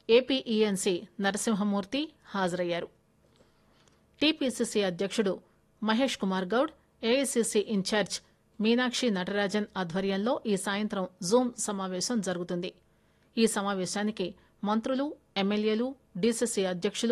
ఏపీఈఎన్సీ నరసింహమూర్తి హాజరయ్యారు టీపీసీసీ అధ్యక్షుడు Mahesh Kumar Goud AICC incharge Meenakshi Natarajan ఆధ్వర్యంలో ఈ సాయంత్రం జూమ్ సమావేశం జరుగుతుంది ఈ సమావేశానికి మంత్రులు ఎమ్మెల్యేలు డీసీసీ అధ్యక్షులు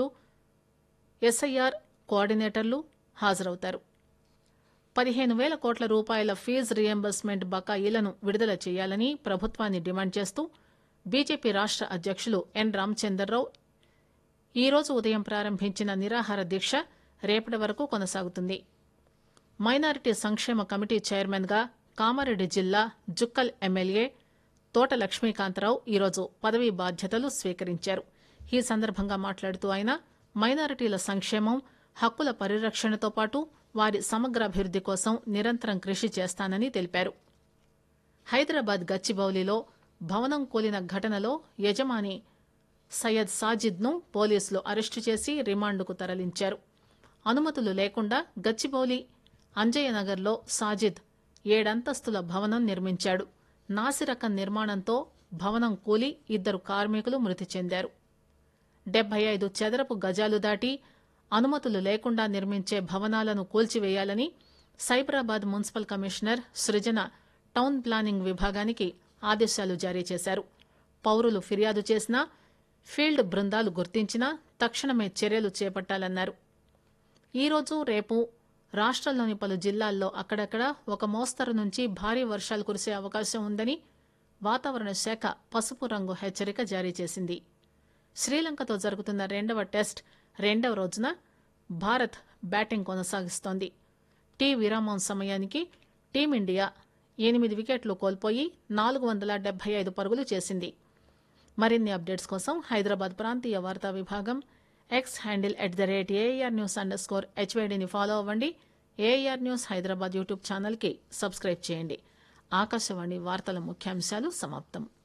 ఎస్ఐఆర్ కోఆర్డినేటర్లు హాజరవుతారు పదిహేను వేల కోట్ల రూపాయల ఫీజు రియంబర్స్మెంట్ బకాయిలను విడుదల చేయాలని ప్రభుత్వాన్ని డిమాండ్ చేస్తూ బీజేపీ రాష్ట అధ్యక్షులు ఎన్ రామచందర్రావు ఈరోజు ఉదయం ప్రారంభించిన నిరాహార దీక్ష రేపటి వరకు కొనసాగుతుంది మైనారిటీ సంక్షేమ కమిటీ చైర్మన్ గా కామారెడ్డి జిల్లా జుక్కల్ ఎమ్మెల్యే తోట లక్ష్మీకాంతరావు ఈరోజు పదవీ బాధ్యతలు స్వీకరించారు ఈ సందర్భంగా మాట్లాడుతూ ఆయన మైనారిటీల సంక్షేమం హక్కుల పరిరక్షణతో పాటు వారి సమగ్రాభివృద్ది కోసం నిరంతరం కృషి చేస్తానని తెలిపారు హైదరాబాద్ గచ్చిబౌలిలో భవనం కూలిన ఘటనలో యజమాని సయ్యద్ సాజిద్ ను పోలీసులు అరెస్టు చేసి రిమాండ్కు తరలించారు అనుమతులు లేకుండా గచ్చిబౌలి అంజయ్యనగర్లో సాజిద్ ఏడంతస్తుల భవనం నిర్మించాడు నాసిరకం నిర్మాణంతో భవనం కూలి ఇద్దరు కార్మికులు మృతి చెందారు డెబ్బై ఐదు చదరపు గజాలు దాటి అనుమతులు లేకుండా నిర్మించే భవనాలను కూల్చివేయాలని Cyberabad municipal commissioner Srujana town planning విభాగానికి ఆదేశాలు జారీ చేశారు పౌరులు ఫిర్యాదు చేసినా ఫీల్డ్ బృందాలు గుర్తించినా తక్షణమే చర్యలు చేపట్టాలన్నారు ఈరోజు రేపు రాష్ట్రంలోని పలు జిల్లాల్లో అక్కడక్కడ ఒక మోస్తరు నుంచి భారీ వర్షాలు కురిసే అవకాశం ఉందని వాతావరణ శాఖ పసుపు రంగు హెచ్చరిక జారీ చేసింది శ్రీలంకతో జరుగుతున్న రెండవ టెస్ట్ రెండవ రోజున భారత్ బ్యాటింగ్ కొనసాగిస్తోంది టీ విరామం సమయానికి టీమిండియా ఎనిమిది వికెట్లు కోల్పోయి నాలుగు వందల డెబ్బై ఐదు పరుగులు చేసింది మరిన్ని అప్డేట్స్ కోసం హైదరాబాద్ ప్రాంతీయ వార్తా విభాగం X handle at the rate AR news underscore స్కోర్ హెచ్వైడిని ఫాలో అవ్వండి ఏఆర్ న్యూస్ హైదరాబాద్ యూట్యూబ్ ఛానల్కి సబ్స్క్రైబ్ చేయండి ఆకాశవాణి వార్తల ముఖ్యాంశాలు సమాప్తం